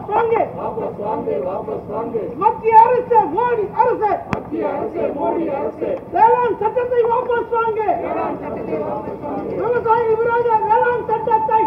வாபஸ் வாங்க வாபஸ் வாங்க வாபஸ் வாங்க மத்திய அரசு மோடி அரசு மத்திய அரசு மோடி அரசு வேளாண் சட்டத்தை வாபஸ் வாங்க வேளாண் சட்டத்தை வாபஸ் வாங்க விவசாய விரோத வேளாண் சட்டத்தை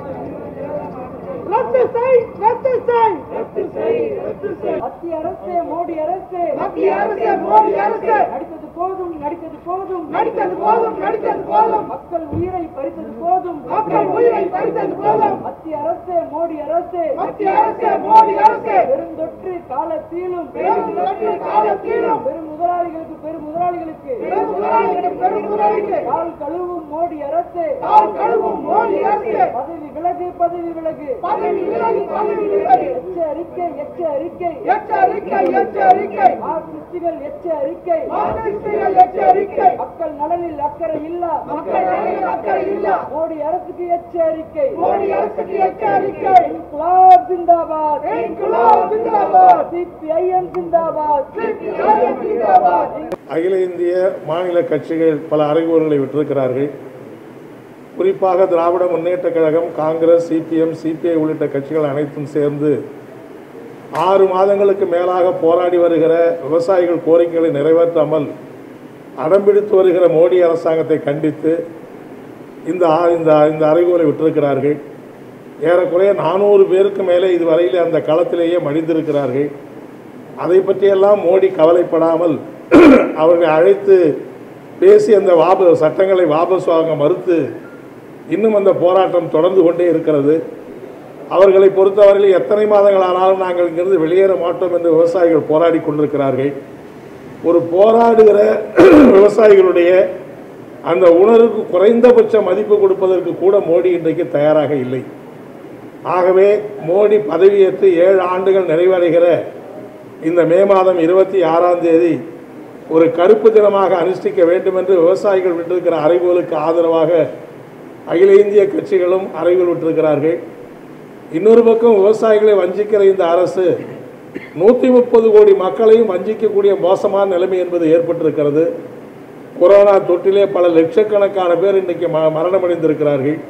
ரத்து செய் ரத்து செய் ரத்து செய் ரத்து செய் மத்திய அரசு மோடி அரசு மத்திய அரசு மோடி அரசு நடித்தது போதும் நடித்தது போதும் நடித்தது போதும் நடித்தது போதும் மக்கள் உயிரை பறித்தது போதும் மக்கள் உயிரை பறித்தது போதும் மத்திய அரசு மோடி அரசு மத்திய அரசு மோடி அரசு பெருந்தொற்று காலத்திலும் பெருந்தொற்று காலத்திலும் பெரும் முதலாளிகளுக்கு பெரும் முதலாளிகளுக்கு பெரும் முதலாளிகளுக்கு பெரும் முதலாளிகளுக்கு கால் கழுவும் மோடி அரசு கால் கழுவும் மோடி அரசு பதவி விலகு பதவி விலகு பதவி விலகி பதவி விலகி எச்சரிக்கை எச்சரிக்கை எச்சரிக்கை எச்சரிக்கை மார்க்சிஸ்டுகள் எச்சரிக்கை மார்க்சிஸ்டுகள் எச்சரிக்கை மக்கள் நலனில் அக்கறை இல்ல மக்கள் நலனில் அக்கறை இல்ல மோடி அரசுக்கு எச்சரிக்கை மோடி அரசுக்கு எச்சரிக்கை இன்குலாப் ஜிந்தாபாத் இன்குலாப் ஜிந்தாபாத். சிபிஐஎம் ஜிந்தாபாத் சிபிஐஎம் ஜிந்தாபாத். அகில இந்திய மாநில கட்சிகள் பல அறிகுறிகளை விட்டிருக்கிறார்கள் குறிப்பாக Dravida Munnetra Kazhagam Congress CPM CPI உள்ளிட்ட கட்சிகள் அனைத்தும் சேர்ந்து ஆறு மாதங்களுக்கு மேலாக போராடி வருகிற விவசாயிகள் கோரிக்கைகளை நிறைவேற்றாமல் அடம்பிடித்து வருகிற மோடி அரசாங்கத்தை கண்டித்து இந்த ஆ- இந்த இந்த அறிகுறி விட்டிருக்கிறார்கள் ஏறக்குறைய நானூறு பேருக்கு மேலே இதுவரையில் அந்த களத்திலேயே மடிந்திருக்கிறார்கள் அதை பற்றியெல்லாம் மோடி கவலைப்படாமல் அவர்களை அழைத்து பேசி அந்த வாப சட்டங்களை வாபஸ் வாங்க மறுத்து இன்னும் அந்த போராட்டம் தொடர்ந்து கொண்டே இருக்கிறது அவர்களை பொறுத்தவரையில் எத்தனை மாதங்கள் ஆனாலும் நாங்கள் இங்கிருந்து வெளியேற மாட்டோம் என்று விவசாயிகள் போராடி கொண்டிருக்கிறார்கள் ஒரு போராடுகிற விவசாயிகளுடைய அந்த உணர்வுக்கு குறைந்தபட்ச மதிப்பு கொடுப்பதற்கு கூட மோடி இன்றைக்கு தயாராக இல்லை ஆகவே மோடி பதவியேற்று ஏழு ஆண்டுகள் நிறைவடைகிற இந்த மே மாதம் இருபத்தி ஆறாம் தேதி ஒரு கருப்பு தினமாக அனுஷ்டிக்க வேண்டும் என்று விவசாயிகள் விட்டிருக்கிற அறைகோலுக்கு ஆதரவாக அகில இந்திய கட்சிகளும் அறைகோல் விட்டிருக்கிறார்கள் இன்னொரு பக்கம் விவசாயிகளை வஞ்சிக்கிற இந்த அரசு நூற்றி முப்பது கோடி மக்களையும் வஞ்சிக்கக்கூடிய மோசமான நிலைமை என்பது ஏற்பட்டிருக்கிறது கொரோனா தொற்றிலே பல லட்சக்கணக்கான பேர் இன்றைக்கு ம மரணமடைந்திருக்கிறார்கள்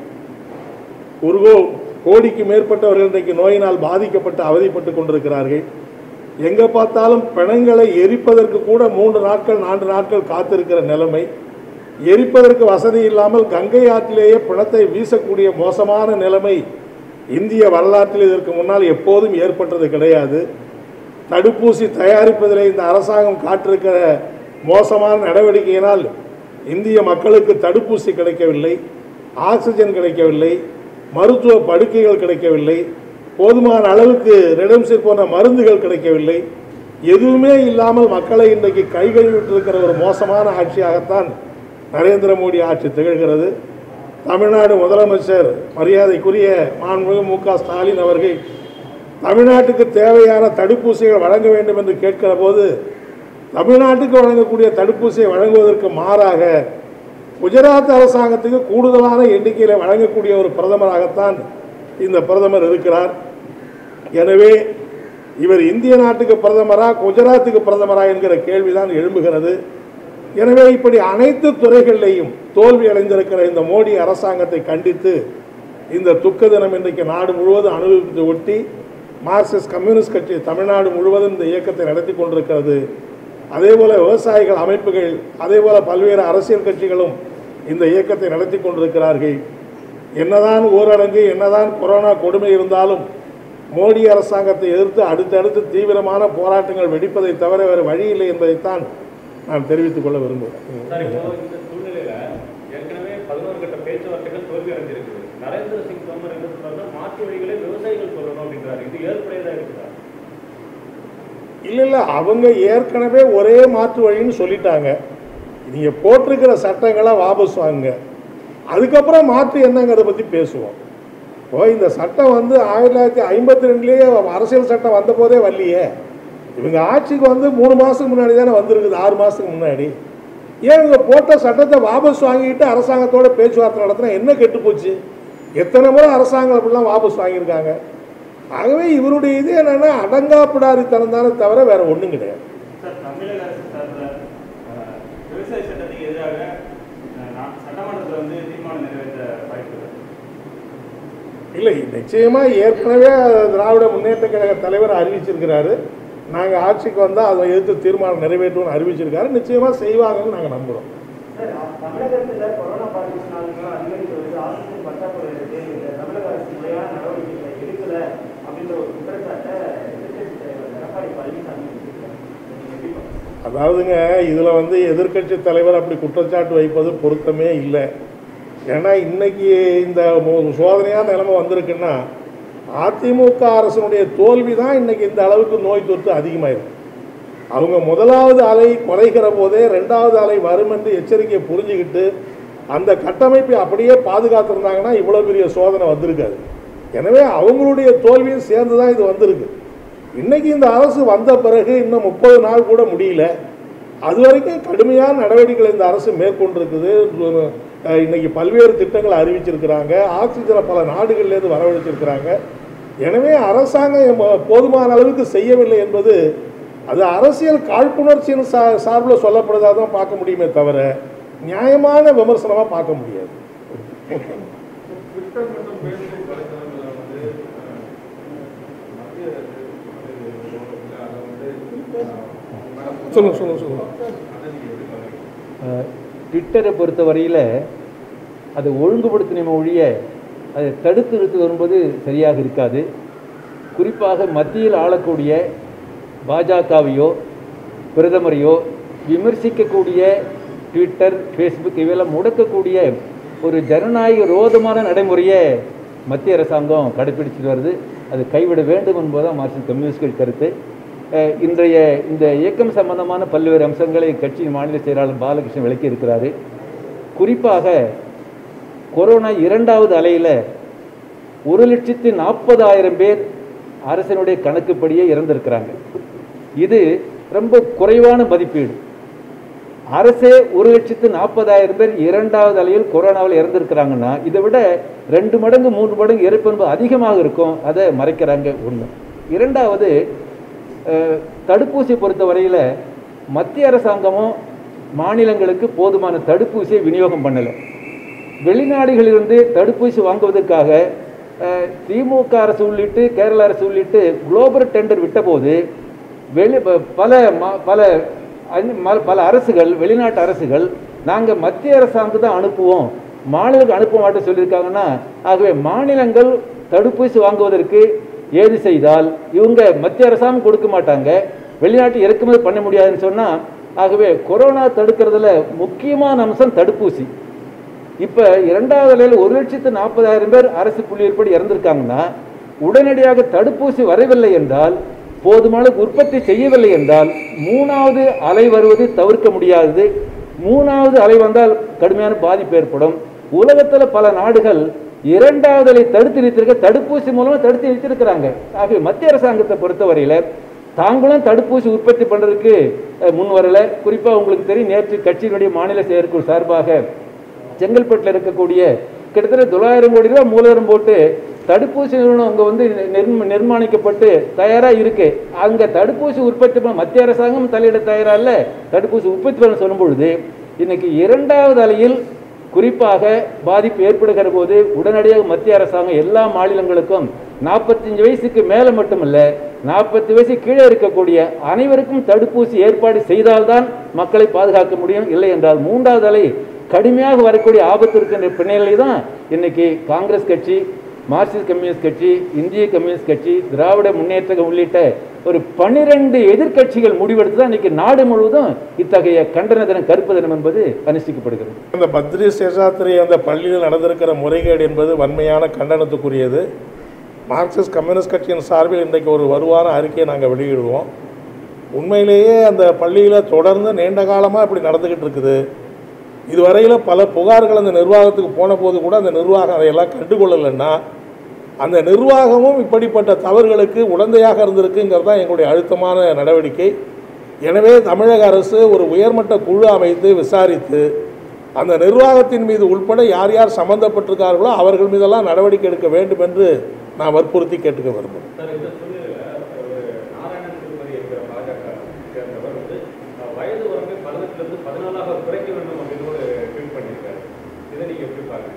ஒரு கோ- கோடிக்கு மேற்பட்டவர்கள் இன்றைக்கு நோயினால் பாதிக்கப்பட்டு அவதிப்பட்டு கொண்டிருக்கிறார்கள் எங்கே பார்த்தாலும் பிணங்களை எரிப்பதற்கு கூட மூன்று நாட்கள் நான்கு நாட்கள் காத்திருக்கிற நிலைமை எரிப்பதற்கு வசதி இல்லாமல் கங்கை ஆற்றிலேயே பிணத்தை வீசக்கூடிய மோசமான நிலைமை இந்திய வரலாற்றில் இதற்கு முன்னால் எப்போதும் ஏற்பட்டது கிடையாது தடுப்பூசி தயாரிப்பதில் இந்த அரசாங்கம் காட்டிருக்கிற மோசமான நடவடிக்கையினால் இந்திய மக்களுக்கு தடுப்பூசி கிடைக்கவில்லை ஆக்சிஜன் கிடைக்கவில்லை மருத்துவ படுக்கைகள் கிடைக்கவில்லை போதுமான அளவுக்கு ரெடம்சிர் போன்ற மருந்துகள் கிடைக்கவில்லை எதுவுமே இல்லாமல் மக்களை இன்றைக்கு கைகழுவிட்டிருக்கிற ஒரு மோசமான ஆட்சியாகத்தான் நரேந்திர மோடி ஆட்சி திகழ்கிறது தமிழ்நாடு முதலமைச்சர் மரியாதைக்குரிய மாண்புமிகு மு க ஸ்டாலின் அவர்கள் தமிழ்நாட்டுக்கு தேவையான தடுப்பூசிகள் வழங்க வேண்டும் என்று கேட்கிற போது தமிழ்நாட்டுக்கு வழங்கக்கூடிய தடுப்பூசியை வழங்குவதற்கு மாறாக குஜராத் அரசாங்கத்துக்கு கூடுதலான எண்ணிக்கையில் வழங்கக்கூடிய ஒரு பிரதமராகத்தான் இந்த பிரதமர் இருக்கிறார் எனவே இவர் இந்திய நாட்டுக்கு பிரதமரா குஜராத்துக்கு பிரதமரா என்கிற கேள்விதான் எழும்புகிறது எனவே இப்படி அனைத்து துறைகளிலேயும் தோல்வி அடைந்திருக்கிற இந்த மோடி அரசாங்கத்தை கண்டித்து இந்த துக்க தினம் இன்றைக்கு நாடு முழுவதும் அனுபவித்து ஒட்டி மார்க்சிஸ்ட் கம்யூனிஸ்ட் கட்சி தமிழ்நாடு முழுவதும் இந்த இயக்கத்தை நடத்தி கொண்டிருக்கிறது அதேபோல விவசாயிகள் அமைப்புகள் அதேபோல பல்வேறு அரசியல் கட்சிகளும் இந்த இயக்கத்தை நடத்தி கொண்டிருக்கிறார்கள் என்னதான் ஊரடங்கு என்னதான் கொரோனா கொடுமை இருந்தாலும் மோடி அரசாங்கத்தை எதிர்த்து அடுத்தடுத்து தீவிரமான போராட்டங்கள் வெடிப்பதை தவிர வேறு வழி இல்லை என்பதைத்தான் நான் தெரிவித்துக் கொள்ள விரும்புகிறேன் சார் இப்போ இந்த சூழ்நிலையில ஏற்கனவே பதினோரு கட்ட பேச்சுவார்த்தைகள் தோல்வி அடைஞ்சிருக்குது நரேந்திர சிங் தோமர் என்ன சொல்றாருன்னா மாற்று வழிகளை விவசாயிகள் சொல்லணும் அப்படின்றாரு இது ஏற்புடையதா இருக்குதா இல்லை இல்லை அவங்க ஏற்கனவே ஒரே மாற்று வழின்னு சொல்லிட்டாங்க நீங்கள் போட்டிருக்கிற சட்டங்களை வாபஸ் வாங்குங்க அதுக்கப்புறம் மாற்று என்னங்கிறத பற்றி பேசுவோம் இப்போ இந்த சட்டம் வந்து ஆயிரத்தி தொள்ளாயிரத்தி ஐம்பத்தி ரெண்டுலேயே அரசியல் சட்டம் வந்த போதே வரலையே இவங்க ஆட்சிக்கு வந்து மூணு மாதத்துக்கு முன்னாடி தானே வந்திருக்குது ஆறு மாதத்துக்கு முன்னாடி ஏன் இவங்க போட்ட சட்டத்தை வாபஸ் வாங்கிட்டு அரசாங்கத்தோட பேச்சுவார்த்தை நடத்தினா என்ன கெட்டு போச்சு எத்தனை முறை அரசாங்கம் அப்படிலாம் வாபஸ் வாங்கியிருக்காங்க ஆகவே இவருடைய இது என்னன்னா அடங்காப்பிடாரித்தனம் தானே தவிர வேற ஒன்றும் கிடையாது சார் தமிழக அரசு சார்பில் அஹ், விவசாய சட்டத்துக்கு எதிராக அஹ், நான் சட்டமன்றத்தில் வந்து தீர்மானம் நிறைவேற்ற வாய்ப்பு இருக்கு. இல்லை நிச்சயமா ஏற்கனவே திராவிட முன்னேற்ற கழக தலைவர் அறிவிச்சிருக்கிறாரு நாங்கள் ஆட்சிக்கு வந்தால் அதை எதிர்த்து தீர்மானம் நிறைவேற்றுவோம்னு அறிவிச்சிருக்காரு நிச்சயமா செய்வாங்கன்னு நாங்கள் நம்புகிறோம் சார் தமிழகத்தில் கொரோனா பாதிப்புனாலும் அதிகரித்து வருது ஆக்சிஜன் பற்றாக்குறை இருக்கு இந்த தமிழக அரசு முறையான நடவடிக்கைகளை எடுக்கல அப்படின்ற ஒரு குற்றச்சாட்டை எதிர்க்கட்சி தலைவர் எடப்பாடி பழனிசாமி வச்சிருக்காரு. நீங்க எப்படி பார்க்கறீங்க? அதாவதுங்க இதில் வந்து எதிர்க்கட்சி தலைவர் அப்படி குற்றச்சாட்டு வைப்பது பொருத்தமே இல்லை ஏன்னா இன்னைக்கு இந்த மோ- சோதனையான நிலைமை வந்திருக்குன்னா அதிமுக அரசனுடைய தோல்வி தான் இன்னைக்கு இந்த அளவுக்கு நோய் தொற்று அதிகமாயிருக்கு அவங்க முதலாவது அலை குறைகிற போதே ரெண்டாவது அலை வரும் என்று எச்சரிக்கையை புரிஞ்சுக்கிட்டு அந்த கட்டமைப்பை அப்படியே பாதுகாத்திருந்தாங்கன்னா இவ்வளோ பெரிய சோதனை வந்திருக்காது எனவே அவங்களுடைய தோல்வியும் சேர்ந்து தான் இது வந்திருக்கு இன்னைக்கு இந்த அரசு வந்த பிறகு இன்னும் முப்பது நாள் கூட முடியல அது வரைக்கும் கடுமையான நடவடிக்கைகளை இந்த அரசு மேற்கொண்டிருக்குது அஹ் இன்னைக்கு பல்வேறு திட்டங்களை அறிவிச்சிருக்கிறாங்க ஆக்சிஜனை பல நாடுகள்லேருந்து வரவழைச்சிருக்கிறாங்க எனவே அரசாங்கம் எம்ம- போதுமான அளவுக்கு செய்யவில்லை என்பது அது அரசியல் காழ்ப்புணர்ச்சியின் சா சார்பில் சொல்லப்படுறதா தான் பார்க்க முடியுமே தவிர நியாயமான விமர்சனமாக பார்க்க முடியாது ட்விட்டர் மற்றும் ஃபேஸ்புக் வலைத்தளங்களில் வந்து அஹ், மத்திய அரசு வந்து அதை வந்து அஹ், சொல்லுங்க சொல்லுங்க சொல்லுங்க அதை நீங்க எப்படி பார்க்குறீங்க அஹ், ட்விட்டரை பொறுத்த வரையில் அதை ஒழுங்குபடுத்தின ஒழிய அதை தடுத்து நிறுத்து வரும்போது சரியாக இருக்காது குறிப்பாக மத்தியில் ஆளக்கூடிய பாஜகவையோ பிரதமரையோ விமர்சிக்கக்கூடிய ட்விட்டர் ஃபேஸ்புக் இவையெல்லாம் முடக்கக்கூடிய ஒரு ஜனநாயக ரோதமான நடைமுறையை மத்திய அரசாங்கம் கடைபிடிச்சிட்டு வருது அது கைவிட வேண்டும் என்பதுதான் மார்க்சிஸ்ட் கம்யூனிஸ்ட்கள் கருத்து அஹ் இன்றைய இந்த இயக்கம் சம்பந்தமான பல்வேறு அம்சங்களை கட்சியின் மாநில செயலாளர் பாலகிருஷ்ணன் விளக்கி இருக்கிறாரு குறிப்பாக கொரோனா இரண்டாவது அலையில் ஒரு லட்சத்து நாற்பதாயிரம் பேர் அரசினுடைய கணக்குப்படியே இறந்திருக்கிறாங்க இது ரொம்ப குறைவான மதிப்பீடு அரசே ஒரு லட்சத்து நாற்பதாயிரம் பேர் இரண்டாவது அலையில் கொரோனாவில் இறந்திருக்கிறாங்கன்னா இதை விட ரெண்டு மடங்கு மூன்று மடங்கு இறப்பு என்பது அதிகமாக இருக்கும் அதை மறைக்கிறாங்க ஒன்று இரண்டாவது அஹ், தடுப்பூசி பொறுத்த வரையில் மத்திய அரசாங்கமும் மாநிலங்களுக்கு போதுமான தடுப்பூசியை விநியோகம் பண்ணலை வெளிநாடுகளிலிருந்து தடுப்பூசி வாங்குவதற்காக அஹ், திமுக அரசு உள்ளிட்டு கேரள அரசு உள்ளிட்டு குளோபல் டெண்டர் விட்டபோது வெளி ப- பல மா- பல அந்நி- ம- பல அரசுகள் வெளிநாட்டு அரசுகள் நாங்கள் மத்திய அரசாங்கம் தான் அனுப்புவோம் மாநிலங்களுக்கு அனுப்ப மாட்டோம் சொல்லியிருக்காங்கன்னா ஆகவே மாநிலங்கள் தடுப்பூசி வாங்குவதற்கு ஏது செய்தால் இவங்க மத்திய அரசாங்கம் கொடுக்க மாட்டாங்க வெளிநாட்டு இறக்குமதி பண்ண முடியாதுன்னு சொன்னால் ஆகவே கொரோனா தடுக்கிறதுல முக்கியமான அம்சம் தடுப்பூசி இப்போ இரண்டாவது அலையில் ஒரு லட்சத்து நாற்பதாயிரம் பேர் அரசு புள்ளியிற்படி இறந்திருக்காங்கன்னா உடனடியாக தடுப்பூசி வரவில்லை என்றால் போதுமான உற்பத்தி செய்யவில்லை என்றால் மூணாவது அலை வருவது தவிர்க்க முடியாதது மூணாவது அலை வந்தால் கடுமையான பாதிப்பு ஏற்படும் உலகத்தில் பல நாடுகள் இரண்டாவது அலை தடுத்து நிறுத்திருக்க தடுப்பூசி மூலமா தடுத்து நிறுத்திருக்கிறாங்க ஆகவே மத்திய அரசாங்கத்தை பொறுத்தவரையில தாங்களும் தடுப்பூசி உற்பத்தி பண்றதுக்கு அஹ், முன் வரல குறிப்பா உங்களுக்கு தெரியும் நேற்று கட்சியினுடைய மாநில செயற்குழு சார்பாக செங்கல்பட்டில் இருக்கக்கூடிய கிட்டத்தட்ட தொள்ளாயிரம் கோடி ரூபாய் மூலதனம் போட்டு தடுப்பூசி நிறுவனம் அங்கே வந்து நிர்ம நிர்மாணிக்கப்பட்டு தயாராக இருக்கு அங்கே தடுப்பூசி உற்பத்தி பண்ண மத்திய அரசாங்கம் தலையிட தயாரா இல்ல தடுப்பூசி உற்பத்தி பண்ண சொல்லும் பொழுது இன்னைக்கு இரண்டாவது அலையில் குறிப்பாக பாதிப்பு ஏற்படுகிற போது உடனடியாக மத்திய அரசாங்கம் எல்லா மாநிலங்களுக்கும் நாற்பத்தஞ்சு வயசுக்கு மேலே மட்டுமல்ல நாற்பத்தி வயசு கீழே இருக்கக்கூடிய அனைவருக்கும் தடுப்பூசி ஏற்பாடு செய்தால்தான் மக்களை பாதுகாக்க முடியும் இல்லை என்றால் மூன்றாவது அலை கடுமையாக வரக்கூடிய ஆபத்து இருக்கின்ற பின்னணியிலே தான் இன்னைக்கு காங்கிரஸ் கட்சி மார்க்சிஸ்ட் கம்யூனிஸ்ட் கட்சி இந்திய கம்யூனிஸ்ட் கட்சி திராவிட முன்னேற்றம் உள்ளிட்ட ஒரு பன்னிரண்டு எதிர்க்கட்சிகள் முடிவெடுத்து தான் இன்னைக்கு நாடு முழுவதும் இத்தகைய கண்டன தினம் கருப்பு தினம் என்பது அனுஷ்டிக்கப்படுகிறது அந்த பத்ரி சேஷாத்திரி அந்த பள்ளியில் நடந்திருக்கிற முறைகேடு என்பது வன்மையான கண்டனத்துக்குரியது மார்க்சிஸ்ட் கம்யூனிஸ்ட் கட்சியின் சார்பில் இன்றைக்கு ஒரு வருவார அறிக்கையை நாங்கள் வெளியிடுவோம் உண்மையிலேயே அந்த பள்ளியில் தொடர்ந்து நீண்ட காலமாக இப்படி நடந்துக்கிட்டு இருக்குது இதுவரையில் பல புகார்கள் அந்த நிர்வாகத்துக்கு போன போது கூட அந்த நிர்வாகம் அதையெல்லாம் கண்டுகொள்ளலைன்னா அந்த நிர்வாகமும் இப்படிப்பட்ட தவறுகளுக்கு உடந்தையாக இருந்திருக்குங்கிறது தான் எங்களுடைய அழுத்தமான நடவடிக்கை எனவே தமிழக அரசு ஒரு உயர்மட்ட குழு அமைத்து விசாரித்து அந்த நிர்வாகத்தின் மீது உள்பட யார் யார் சம்பந்தப்பட்டிருக்கார்களோ அவர்கள் மீதெல்லாம் நடவடிக்கை எடுக்க வேண்டும் என்று நான் வற்புறுத்தி கேட்டுக்க விரும்புகிறேன் சார் இந்த சூழ்நிலையில ஒரு நாராயணன் திருமதி என்கிற பாஜக சேர்ந்தவர் வந்து அஹ், வயது வரம்பை பதினெட்டுல இருந்து பதினாலாக குறைக்க வேண்டும் அப்படின்னு ஒரு ட்வீட் பண்ணியிருக்காரு இதை நீங்க எப்படி பாக்குறீங்க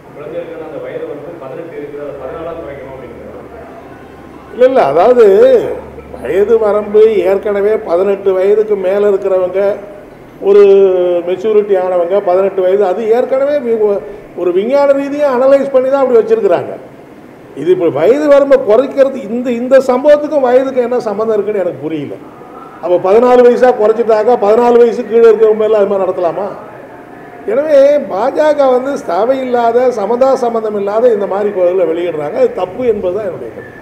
குழந்தைகளுக்கான அந்த வயது வந்து பதினெட்டு இருக்குது அதை பதினாலாக குறைக்கணும் அப்படிங்கிறாங்க இல்லை இல்லை அதாவது வயது வரம்பு ஏற்கனவே பதினெட்டு வயதுக்கு மேலே இருக்கிறவங்க ஒரு மெச்சூரிட்டி ஆனவங்க பதினெட்டு வயது அது ஏற்கனவே வி- ஒரு விஞ்ஞான ரீதியாக அனலைஸ் பண்ணி தான் அப்படி வச்சுருக்கிறாங்க இது இப்போ வயது வரம்பை குறைக்கிறது இந்த இந்த சம்பவத்துக்கும் வயதுக்கும் என்ன சம்மந்தம் இருக்குன்னு எனக்கு புரியல அப்போ பதினாலு வயசாக குறைச்சிட்டாக்கா பதினாலு வயசு கீழே இருக்கிறவங்க எல்லாம் அது மாதிரி நடத்தலாமா எனவே பாஜக வந்து தேவையில்லாத சமதா சம்பந்தம் இல்லாத இந்த மாதிரி கோயிலில் வெளியிடுறாங்க அது தப்பு என்பது தான் என்னுடைய கருத்து